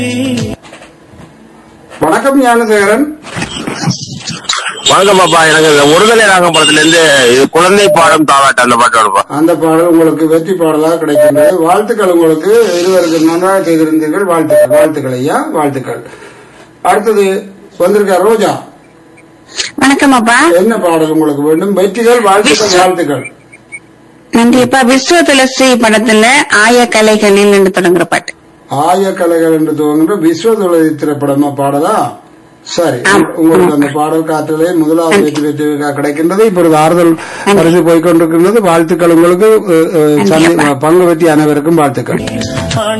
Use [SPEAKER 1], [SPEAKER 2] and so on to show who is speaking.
[SPEAKER 1] வணக்கம் ஞானசேகரன்
[SPEAKER 2] வணக்கம் பாப்பா எனக்கு இந்த ஒருதலை ராகம் படத்துல இருந்து இது குழந்தை பாடம் தாளாட்டு அந்த பாட்டு வருப்பா
[SPEAKER 1] அந்த பாடல் உங்களுக்கு வெற்றி பாடலாக கிடைக்கின்றது வாழ்த்துக்கள் உங்களுக்கு இருவருக்கு நன்றாக செய்திருந்தீர்கள் வாழ்த்துக்கள் வாழ்த்துக்கள் ஐயா வாழ்த்துக்கள் அடுத்தது வந்திருக்கார் ரோஜா
[SPEAKER 3] வணக்கம் அப்பா
[SPEAKER 1] என்ன பாடல் உங்களுக்கு வேண்டும் வெற்றிகள் வாழ்த்துக்கள் வாழ்த்துக்கள்
[SPEAKER 3] நன்றிப்பா விஸ்வ துளசி படத்துல ஆய கலைகளில் என்று தொடங்குற பாட்டு
[SPEAKER 1] ஆய கலைகள் என்று துவங்குகின்ற விஸ்வதுளை திரைப்படமா பாடலா சரி
[SPEAKER 3] ஆம்.
[SPEAKER 1] உங்களுக்கு அந்த பாடல் காற்றிலே முதலாவது வெற்றி வெற்றி கிடைக்கின்றது இப்பொழுது ஆறுதல் பரிசு போய்கொண்டிருக்கின்றது வாழ்த்துக்கள் உங்களுக்கு அஹ், அஹ், சந்தி- பங்கு வெற்றி அனைவருக்கும் வாழ்த்துக்கள்